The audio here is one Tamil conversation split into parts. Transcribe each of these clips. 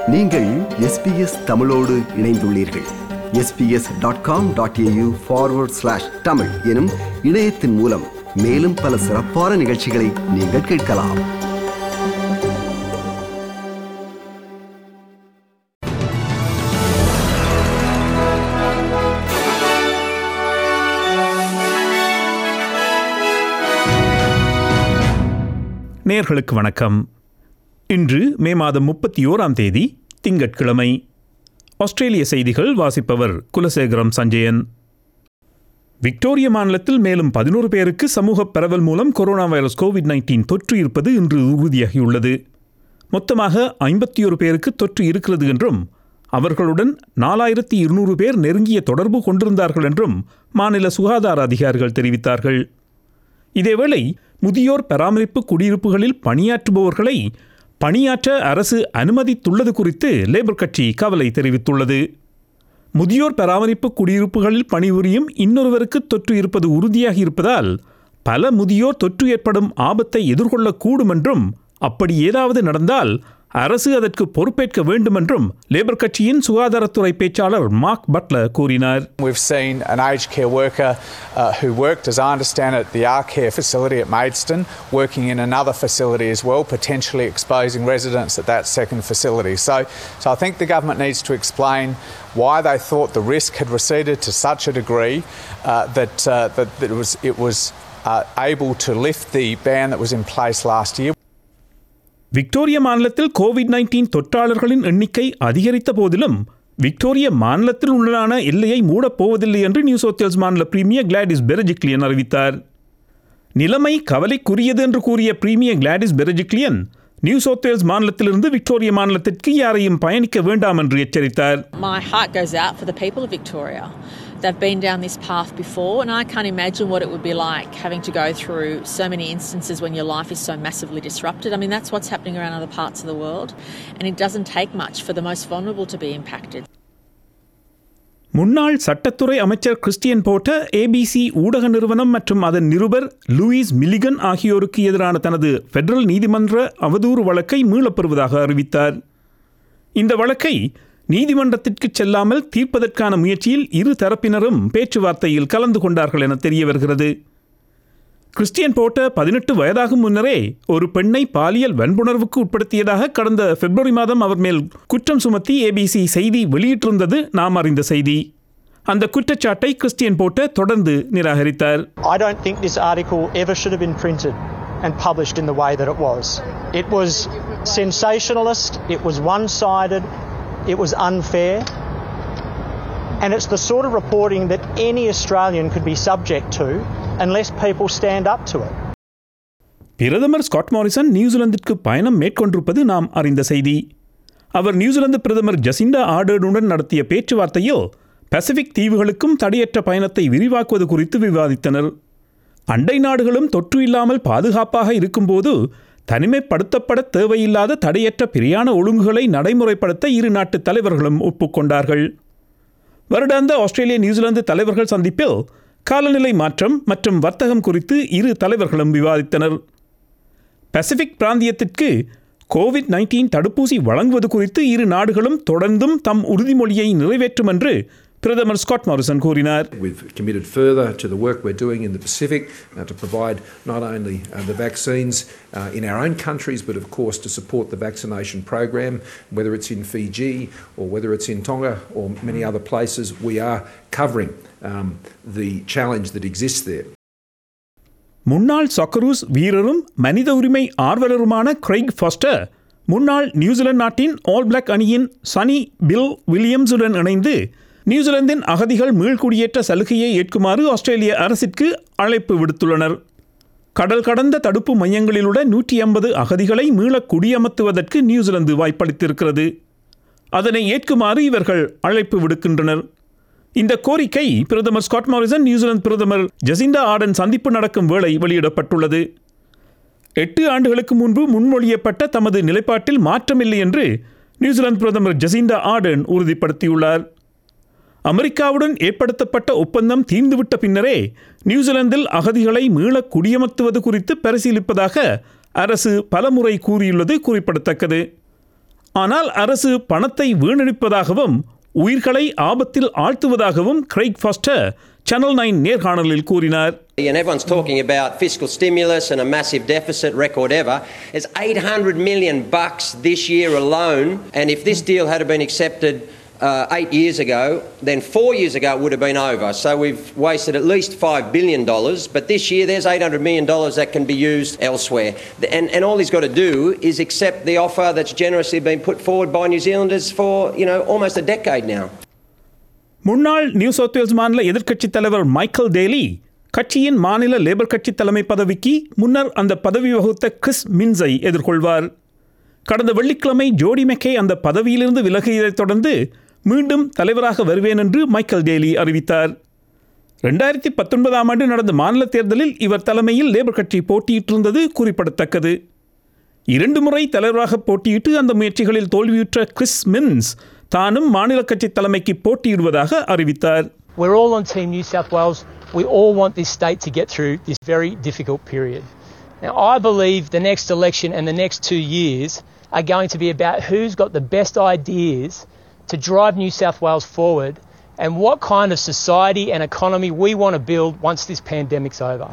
நீங்கள் எஸ்பிஎஸ் தமிழோடு இணைந்துள்ளீர்கள் SBS dot com dot AU forward slash Tamil எனும் இணையத்தின் மூலம் மேலும் பல சிறப்பான நிகழ்ச்சிகளை நீங்கள் கேட்கலாம் நேர்களுக்கு வணக்கம் இன்று மே மாதம் முப்பத்தி ஓராம் தேதி திங்கட்கிழமை ஆஸ்திரேலிய செய்திகள் வாசிப்பவர் குலசேகரம் சஞ்சயன் விக்டோரிய மாநிலத்தில் மேலும் பதினோரு பேருக்கு சமூக பரவல் மூலம் கொரோனா வைரஸ் கோவிட் நைன்டீன் தொற்று இருப்பது இன்று உறுதியாகியுள்ளது மொத்தமாக ஐம்பத்தி ஒரு பேருக்கு தொற்று இருக்கிறது என்றும் அவர்களுடன் நாலாயிரத்தி இருநூறு பேர் நெருங்கிய தொடர்பு கொண்டிருந்தார்கள் என்றும் மாநில சுகாதார அதிகாரிகள் தெரிவித்தார்கள் இதேவேளை முதியோர் பராமரிப்பு குடியிருப்புகளில் பணியாற்றுபவர்களை பணியாற்ற அரசு அனுமதித்துள்ளது குறித்து லேபர் கட்சி கவலை தெரிவித்துள்ளது முதியோர் பராமரிப்பு குடியிருப்புகளில் பணிபுரியும் இன்னொருவருக்கு தொற்று இருப்பது உறுதியாகி இருப்பதால் பல முதியோர் தொற்று ஏற்படும் ஆபத்தை எதிர்கொள்ளக்கூடும் என்றும் அப்படி ஏதாவது நடந்தால் அரசு அதற்கு பொறுப்பேற்க வேண்டும் என்றும் லேபர் கட்சியின் சுகாதாரத்துறை பேச்சாளர் மார்க் பட்லர் கூறினார் We've seen an aged care worker uh, who worked, as I understand it, the R-Care facility at Maidstone, working in another facility as well, potentially exposing residents at that second facility. So, so I think the government needs to explain why they thought the risk had receded to such a degree uh, that, uh, that, that it was, it was uh, able to lift the ban that was in place last year. Victoria மாநிலத்தில் கோவிட் நைன்டீன் தொற்றாளர்களின் எண்ணிக்கை அதிகரித்த போதிலும் விக்டோரிய மாநிலத்தில் உள்ளான எல்லையை மூடப் போவதில்லை என்று நியூ சவுத் வேல்ஸ் மாநில பிரீமியர் கிளாடிஸ் பெரஜிக்லியன் அறிவித்தார் நிலைமை கவலைக்குரியது என்று கூறிய premier Gladys Berejiklian New South Wales மாநிலத்திலிருந்து விக்டோரிய மாநிலத்திற்கு யாரையும் பயணிக்க வேண்டாம் என்று எச்சரித்தார் My heart goes out for the people of Victoria. They've been down this path before, and I can't imagine what it would be like having to go through so many instances when your life is so massively disrupted. I mean, that's what's happening around other parts of the world, and it doesn't take much for the most vulnerable to be impacted. முன்னாள் சட்டத்துறை அமைச்சர் கிறிஸ்டியன் போட்ட ஏபிசி ஊடக நிறுவனம் மற்றும் அதன் நிருபர் லூயிஸ் மில்லிகன் ஆகியோருக்கு எதிரான தனது ஃபெடரல் நீதிமன்ற அவதூறு வழக்கை மீளப்பெறுவதாக அறிவித்தார் இந்த வழக்கை நீதிமன்றத்திற்கு செல்லாமல் தீர்ப்பதற்கான முயற்சியில் இரு தரப்பினரும் பேச்சுவார்த்தையில் கலந்து கொண்டார்கள் என தெரிய வருகிறது கிறிஸ்டியன் போட்ட பதினெட்டு வயதாகும் முன்னரே ஒரு பெண்ணை பாலியல் வன்புணர்வுக்கு உட்படுத்தியதாக கடந்த பிப்ரவரி மாதம் அவர் மேல் குற்றம் சுமத்தி ஏபிசி செய்தி வெளியிட்டிருந்தது நாம் அறிந்த செய்தி அந்த குற்றச்சாட்டை கிறிஸ்டியன் போட்ட தொடர்ந்து நிராகரித்தார் I don't think this article ever should have been printed and published in the way that it was. It was sensationalist, it was one sided, it was unfair, and it's the sort of reporting that any Australian could be subject to unless people stand up to it. பிரதமர் ஸ்காட் மாரிசன் நியூசிலாந்திற்கு பயணம் மேற்கொண்டிருப்பது நாம் அறிந்த செய்தி அவர் நியூசிலாந்து பிரதமர் ஜசிண்டா ஆர்டனுடன் நடத்திய பேச்சுவார்த்தையில் பசிபிக் தீவுகளுக்கும் தடையற்ற பயணத்தை விரிவாக்குவது குறித்து விவாதித்தனர் அண்டை நாடுகளும் தொற்று இல்லாமல் பாதுகாப்பாக இருக்கும்போது தனிமைப்படுத்தப்பட தேவையில்லாத தடையற்ற பிரியாண ஒழுங்குகளை நடைமுறைப்படுத்த இரு நாட்டு தலைவர்களும் ஒப்புக்கொண்டார்கள் வருடாந்த ஆஸ்திரேலிய நியூசிலாந்து தலைவர்கள் சந்திப்பில் காலநிலை மாற்றம் மற்றும் வர்த்தகம் குறித்து இரு தலைவர்களும் விவாதித்தனர் பசிபிக் பிராந்தியத்திற்கு கோவிட் நைன்டீன் தடுப்பூசி வழங்குவது குறித்து இரு நாடுகளும் தொடர்ந்தும் தம் உறுதிமொழியை நிறைவேற்றும் என்று பிரதமர் ஸ்காட் மாரிசன் கூறினார் We've committed further to the work we're doing in the Pacific uh, to provide not only uh, the vaccines uh, in our own countries, but of course to support the vaccination program, whether it's in Fiji or whether it's in Tonga or many other places. We are covering um, the challenge that exists there. முன்னாள் சொக்கரூஸ் வீரரும் மனித உரிமை ஆர்வலருமான கிரைக் ஃபாஸ்டர் முன்னாள் நியூசிலாந்து நாட்டின் ஆல் பிளாக் அணியின் சனி பில் வில்லியம்ஸுடன் இணைந்து நியூசிலாந்தின் அகதிகள் மீள்குடியேற்ற சலுகையை ஏற்குமாறு ஆஸ்திரேலிய அரசிற்கு அழைப்பு விடுத்துள்ளனர் கடல் கடந்த தடுப்பு மையங்களிலுள்ள நூற்றி ஐம்பது அகதிகளை மீள குடியமர்த்துவதற்கு நியூசிலாந்து வாய்ப்பளித்திருக்கிறது அதனை ஏற்குமாறு இவர்கள் அழைப்பு விடுக்கின்றனர் இந்த கோரிக்கை பிரதமர் ஸ்காட் மாரிசன் நியூசிலாந்து பிரதமர் ஜசிண்டா ஆர்டன் சந்திப்பு நடக்கும் வேளை வெளியிடப்பட்டுள்ளது எட்டு ஆண்டுகளுக்கு முன்பு முன்மொழியப்பட்ட தமது நிலைப்பாட்டில் மாற்றமில்லை என்று நியூசிலாந்து பிரதமர் ஜசிண்டா ஆர்டன் உறுதிப்படுத்தியுள்ளார் அமெரிக்காவுடன் ஏற்படுத்தப்பட்ட ஒப்பந்தம் தீர்ந்துவிட்ட பின்னரே நியூசிலாந்தில் அகதிகளை மீள குடியமர்த்துவது குறித்து பரிசீலிப்பதாக அரசு பலமுறை கூறியுள்ளது குறிப்பிடத்தக்கது ஆனால் அரசு பணத்தை வீணடிப்பதாகவும் உயிர்களை ஆபத்தில் ஆழ்த்துவதாகவும் கிரைக் ஃபாஸ்டர் சேனல் நைன் நேர்காணலில் கூறினார் And everyone's talking about fiscal stimulus and a massive deficit record ever. It's 800 million bucks this year alone. And if this deal had been accepted uh, eight years ago, then four years ago it would have been over. So we've wasted at least $5 billion. But this year there's $800 million that can be used elsewhere. And, and all he's got to do is accept the offer that's generously been put forward by New Zealanders for, you know, almost a decade now. முன்னாள் நியூ சவுத் வேல்ஸ் மாநில எதிர்க்கட்சித் தலைவர் மைக்கேல் டேலி கட்சியின் மாநில லேபர் கட்சி தலைமை பதவிக்கு முன்னர் அந்த பதவி வகுத்த கிறிஸ் மின்ஸை எதிர்கொள்வார் கடந்த வெள்ளிக்கிழமை ஜோடி மெக்கே அந்த பதவியிலிருந்து விலகியதைத் தொடர்ந்து மீண்டும் தலைவராக வருவேன் என்று மைக்கேல் டேலி அறிவித்தார் ரெண்டாயிரத்தி பத்தொன்பதாம் ஆண்டு நடந்த மாநில தேர்தலில் இவர் தலைமையில் லேபர் கட்சி போட்டியிட்டிருந்தது குறிப்பிடத்தக்கது இரண்டு முறை தலைவராக போட்டியிட்டு அந்த முயற்சிகளில் தோல்வியுற்ற கிறிஸ் மின்ஸ் தானும் மாநில கட்சி தலைமைக்கு போட்டியிடுவதாக அறிவித்தார் We're all on Team New South Wales. We all want this state to get through this very difficult period. Now, I believe the next election and the next two years are going to be about who's got the best ideas to drive New South Wales forward and what kind of society and economy we want to build once this pandemic's over.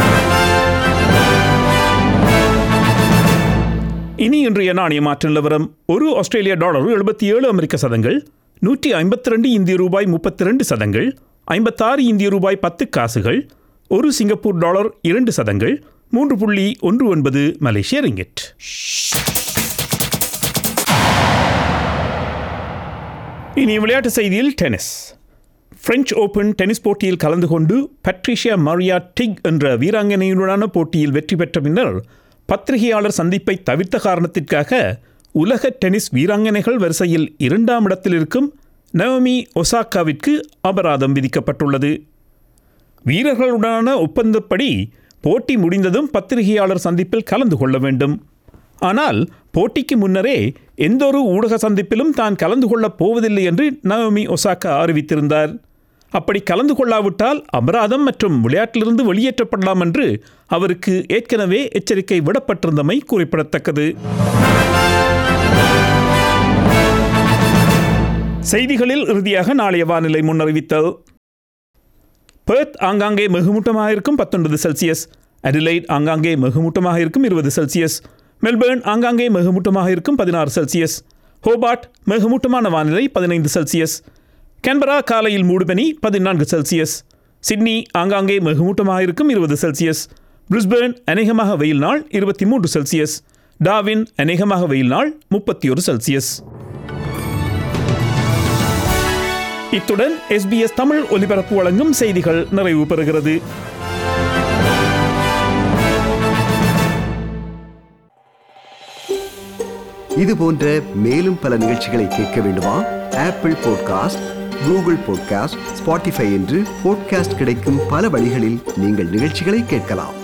இனி இன்றைய நாணய மாற்ற நிலவரம் ஒரு ஆஸ்திரேலிய டாலர் எழுபத்தி ஏழு அமெரிக்க சதங்கள் நூற்றி ஐம்பத்தி ரெண்டு இந்திய ரூபாய் முப்பத்தி ரெண்டு சதங்கள் ஐம்பத்தாறு இந்திய ரூபாய் பத்து காசுகள் ஒரு சிங்கப்பூர் டாலர் இரண்டு சதங்கள் மூன்று புள்ளி ஒன்று ஒன்பது மலேசிய ரிங்கெட் இனி விளையாட்டு செய்தியில் டென்னிஸ் பிரெஞ்சு ஓபன் டென்னிஸ் போட்டியில் கலந்து கொண்டு பட்ரிஷியா மரியா டிக் என்ற வீராங்கனையுடனான போட்டியில் வெற்றி பெற்ற பின்னர் பத்திரிகையாளர் சந்திப்பை தவிர்த்த காரணத்திற்காக உலக டென்னிஸ் வீராங்கனைகள் வரிசையில் இரண்டாம் இடத்தில் இருக்கும் நவமி ஒசாக்காவிற்கு அபராதம் விதிக்கப்பட்டுள்ளது வீரர்களுடனான ஒப்பந்தப்படி போட்டி முடிந்ததும் பத்திரிகையாளர் சந்திப்பில் கலந்து கொள்ள வேண்டும் ஆனால் போட்டிக்கு முன்னரே எந்தொரு ஊடக சந்திப்பிலும் தான் கலந்து கொள்ளப் போவதில்லை என்று நவமி ஒசாக்கா அறிவித்திருந்தார் அப்படி கலந்து கொள்ளாவிட்டால் அபராதம் மற்றும் விளையாட்டிலிருந்து வெளியேற்றப்படலாம் என்று அவருக்கு ஏற்கனவே எச்சரிக்கை விடப்பட்டிருந்தமை குறிப்பிடத்தக்கது செய்திகளில் இறுதியாக நாளைய வானிலை முன்னறிவித்தல் பெர்த் ஆங்காங்கே மிகுமூட்டமாக இருக்கும் பத்தொன்பது செல்சியஸ் அடிலைட் ஆங்காங்கே மிகுமூட்டமாக இருக்கும் இருபது செல்சியஸ் மெல்பேர்ன் ஆங்காங்கே மிகுமூட்டமாக இருக்கும் பதினாறு செல்சியஸ் ஹோபார்ட் மிகுமூட்டமான வானிலை பதினைந்து செல்சியஸ் கேன்பரா காலையில் மூடுபனி பதினான்கு செல்சியஸ் சிட்னி ஆங்காங்கே மிகுமூட்டமாக இருக்கும் இருபது செல்சியஸ் பிரிஸ்பேர்ன் அநேகமாக வெயில் நாள் இருபத்தி மூன்று செல்சியஸ் டாவின் அநேகமாக வெயில் நாள் முப்பத்தி ஒரு செல்சியஸ் இத்துடன் எஸ்பிஎஸ் தமிழ் ஒலிபரப்பு வழங்கும் செய்திகள் நிறைவு பெறுகிறது இது போன்ற மேலும் பல நிகழ்ச்சிகளை கேட்க வேண்டுமா Apple podcast Google podcast Spotify என்று பாட்காஸ்ட் கிடைக்கும் பல வழிகளில் நீங்கள் நிகழ்ச்சிகளை கேட்கலாம்